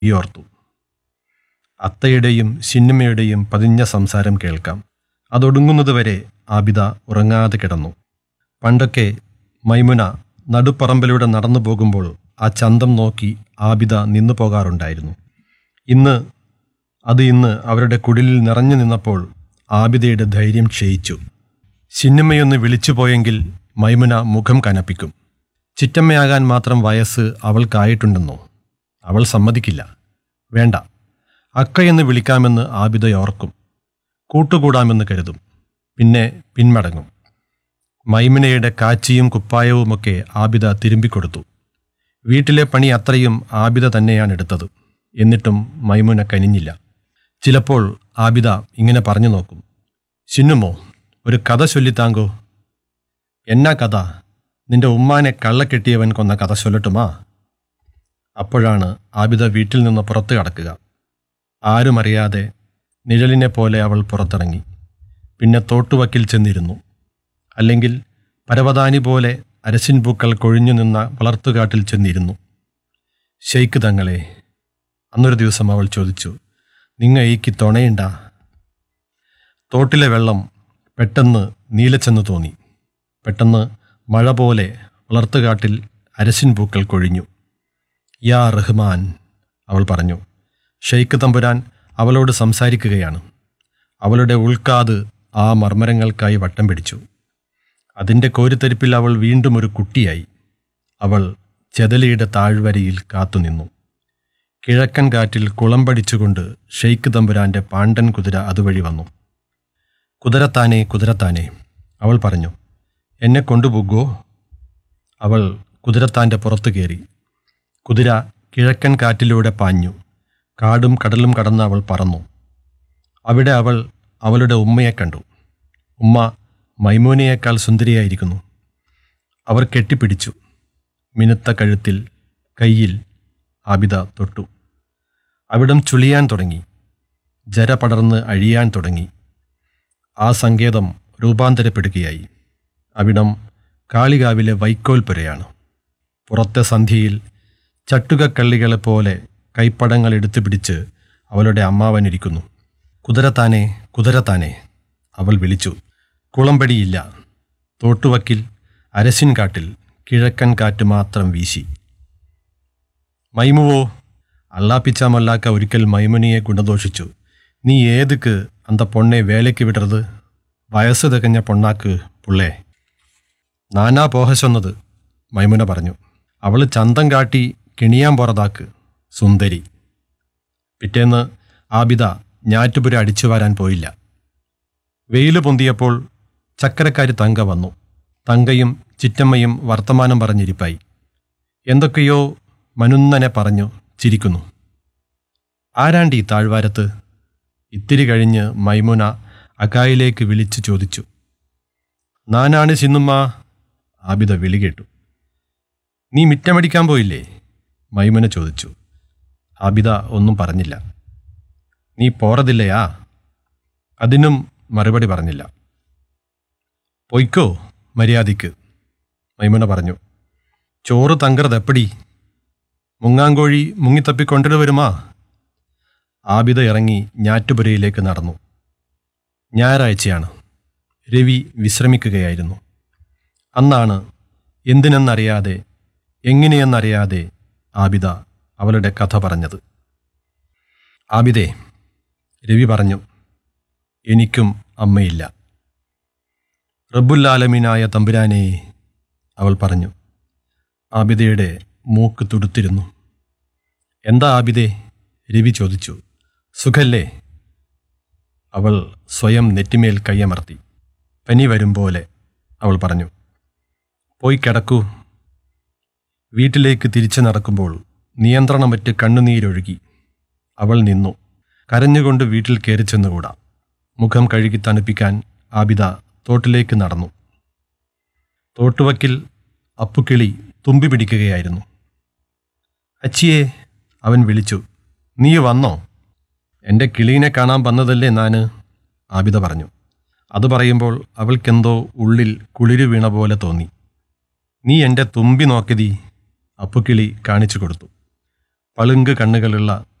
വിയോർത്തു അത്തയുടെയും ചിന്നമ്മയുടെയും പതിഞ്ഞ സംസാരം കേൾക്കാം അതൊടുങ്ങുന്നതുവരെ ആബിദ ഉറങ്ങാതെ കിടന്നു പണ്ടൊക്കെ മൈമുന നടുപ്പറമ്പിലൂടെ നടന്നു പോകുമ്പോൾ ആ ചന്തം നോക്കി ആബിദ നിന്നു പോകാറുണ്ടായിരുന്നു ഇന്ന് അത് ഇന്ന് അവരുടെ കുടിലിൽ നിറഞ്ഞു നിന്നപ്പോൾ ആബിദയുടെ ധൈര്യം ക്ഷയിച്ചു ചിന്നമ്മയൊന്ന് വിളിച്ചു പോയെങ്കിൽ മൈമുന മുഖം കനപ്പിക്കും ചിറ്റമ്മയാകാൻ മാത്രം വയസ്സ് അവൾക്കായിട്ടുണ്ടെന്നോ അവൾ സമ്മതിക്കില്ല വേണ്ട അക്കയെന്ന് വിളിക്കാമെന്ന് ആബിദ ഓർക്കും കൂട്ടുകൂടാമെന്ന് കരുതും പിന്നെ പിന്മടങ്ങും മൈമുനയുടെ കാച്ചിയും കുപ്പായവുമൊക്കെ ആബിദ തിരുമ്പിക്കൊടുത്തു വീട്ടിലെ പണി അത്രയും ആബിദ തന്നെയാണ് എടുത്തത് എന്നിട്ടും മൈമുന കനിഞ്ഞില്ല ചിലപ്പോൾ ആബിദ ഇങ്ങനെ പറഞ്ഞു നോക്കും ചിന്നുമോ ഒരു കഥ ചൊല്ലിത്താങ്കോ എന്നാ കഥ നിന്റെ ഉമ്മാനെ കള്ളക്കെട്ടിയവൻ കൊന്ന കഥ ചൊല്ലട്ടുമാ അപ്പോഴാണ് ആബിദ വീട്ടിൽ നിന്ന് പുറത്തു കടക്കുക ആരും അറിയാതെ നിഴലിനെ പോലെ അവൾ പുറത്തിറങ്ങി പിന്നെ തോട്ടുവക്കിൽ ചെന്നിരുന്നു അല്ലെങ്കിൽ പരവതാനി പോലെ അരസിൻ പൂക്കൾ കൊഴിഞ്ഞു നിന്ന വളർത്തുകാട്ടിൽ ചെന്നിരുന്നു ഷെയ്ക്ക് തങ്ങളെ അന്നൊരു ദിവസം അവൾ ചോദിച്ചു നിങ്ങ ഈക്ക് തുണയുണ്ടാ തോട്ടിലെ വെള്ളം പെട്ടെന്ന് നീലച്ചെന്ന് തോന്നി പെട്ടെന്ന് മഴ പോലെ വളർത്തുകാട്ടിൽ അരസിൻ പൂക്കൾ കൊഴിഞ്ഞു യാ റഹ്മാൻ അവൾ പറഞ്ഞു ഷെയ്ഖ് തമ്പുരാൻ അവളോട് സംസാരിക്കുകയാണ് അവളുടെ ഉൾക്കാത് ആ മർമ്മരങ്ങൾക്കായി വട്ടം പിടിച്ചു അതിൻ്റെ കോരിത്തരിപ്പിൽ അവൾ വീണ്ടും ഒരു കുട്ടിയായി അവൾ ചെതലിയുടെ താഴ്വരയിൽ കാത്തുനിന്നു കിഴക്കൻ കാറ്റിൽ കുളമ്പടിച്ചുകൊണ്ട് ഷെയ്ഖ് തമ്പുരാന്റെ പാണ്ടൻ കുതിര അതുവഴി വന്നു കുതിരത്താനെ കുതിരത്താനെ അവൾ പറഞ്ഞു എന്നെ കൊണ്ടുപോകോ അവൾ കുതിരത്താൻ്റെ പുറത്തു കയറി കുതിര കിഴക്കൻ കാറ്റിലൂടെ പാഞ്ഞു കാടും കടലും കടന്ന് അവൾ പറന്നു അവിടെ അവൾ അവളുടെ ഉമ്മയെ കണ്ടു ഉമ്മ മൈമൂനയേക്കാൾ സുന്ദരിയായിരിക്കുന്നു അവർ കെട്ടിപ്പിടിച്ചു മിനുത്ത കഴുത്തിൽ കയ്യിൽ ആബിദ തൊട്ടു അവിടം ചുളിയാൻ തുടങ്ങി ജര പടർന്ന് അഴിയാൻ തുടങ്ങി ആ സങ്കേതം രൂപാന്തരപ്പെടുകയായി അവിടം കാളികാവിലെ വൈക്കോൽ പുരയാണ് പുറത്തെ സന്ധ്യയിൽ ചട്ടുകക്കള്ളികളെ പോലെ കൈപ്പടങ്ങൾ എടുത്തു പിടിച്ച് അവളുടെ അമ്മാവനിരിക്കുന്നു കുതിരത്താനെ കുതിരത്താനെ അവൾ വിളിച്ചു കുളമ്പടിയില്ല തോട്ടുവക്കിൽ അരസിൻ കാട്ടിൽ കിഴക്കൻ കാറ്റ് മാത്രം വീശി മൈമുവോ അള്ളാപ്പിച്ച മല്ലാക്ക ഒരിക്കൽ മൈമുനിയെ ഗുണദോഷിച്ചു നീ ഏതുക്ക് അന്ത പൊണ്ണെ വേലയ്ക്ക് വിടരുത് വയസ്സ് തികഞ്ഞ പൊണ്ണാക്ക് പുള്ളേ നാനാ പോഹ ചൊന്നത് മൈമുന പറഞ്ഞു അവള് ചന്തം കാട്ടി കിണിയാൻ പോറതാക്ക് സുന്ദരി പിറ്റേന്ന് ആബിദ ഞാറ്റുപുര അടിച്ചു വരാൻ പോയില്ല വെയില് പൊന്തിയപ്പോൾ ചക്കരക്കാരി തങ്ക വന്നു തങ്കയും ചിറ്റമ്മയും വർത്തമാനം പറഞ്ഞിരിപ്പായി എന്തൊക്കെയോ മനുന്നനെ പറഞ്ഞു ചിരിക്കുന്നു ആരാണ്ടി താഴ്വാരത്ത് ഇത്തിരി കഴിഞ്ഞ് മൈമുന അകായിലേക്ക് വിളിച്ചു ചോദിച്ചു നാനാണ് ചിന്നുമ്മ ആബിദ വിളി കേട്ടു നീ മിറ്റമടിക്കാൻ പോയില്ലേ മൈമുന ചോദിച്ചു ആബിദ ഒന്നും പറഞ്ഞില്ല നീ പോറതില്ലയാ അതിനും മറുപടി പറഞ്ഞില്ല പൊയ്ക്കോ മര്യാദയ്ക്ക് മൈമുന പറഞ്ഞു ചോറ് തങ്കറതെപ്പടി മുങ്ങാങ്കോഴി മുങ്ങിത്തപ്പിക്കൊണ്ടിട്ട് വരുമാ ആബിദ ഇറങ്ങി ഞാറ്റുപുരയിലേക്ക് നടന്നു ഞായറാഴ്ചയാണ് രവി വിശ്രമിക്കുകയായിരുന്നു അന്നാണ് എന്തിനെന്നറിയാതെ എങ്ങനെയെന്നറിയാതെ ആബിദ അവളുടെ കഥ പറഞ്ഞത് ആബിദേ രവി പറഞ്ഞു എനിക്കും അമ്മയില്ല റബ്ബുല്ലാലമീനായ തമ്പുരാനെ അവൾ പറഞ്ഞു ആബിദയുടെ മൂക്ക് തുടുത്തിരുന്നു എന്താ ആബിദേ രവി ചോദിച്ചു സുഖല്ലേ അവൾ സ്വയം നെറ്റിമേൽ കയ്യമർത്തി പനി വരും പോലെ അവൾ പറഞ്ഞു പോയി കിടക്കൂ വീട്ടിലേക്ക് തിരിച്ചു നടക്കുമ്പോൾ നിയന്ത്രണമറ്റ് കണ്ണുനീരൊഴുകി അവൾ നിന്നു കരഞ്ഞുകൊണ്ട് വീട്ടിൽ കയറി ചെന്നുകൂടാ മുഖം കഴുകി തണുപ്പിക്കാൻ ആബിദ തോട്ടിലേക്ക് നടന്നു തോട്ടുവക്കിൽ അപ്പുക്കിളി തുമ്പി പിടിക്കുകയായിരുന്നു അച്ചിയെ അവൻ വിളിച്ചു നീ വന്നോ എൻ്റെ കിളീനെ കാണാൻ വന്നതല്ലേ നാന് ആബിദ പറഞ്ഞു അത് പറയുമ്പോൾ അവൾക്കെന്തോ ഉള്ളിൽ കുളിരു വീണ പോലെ തോന്നി നീ എൻ്റെ തുമ്പി നോക്കിയതി അപ്പുക്കിളി കാണിച്ചു കൊടുത്തു പളുങ്ക് കണ്ണുകളുള്ള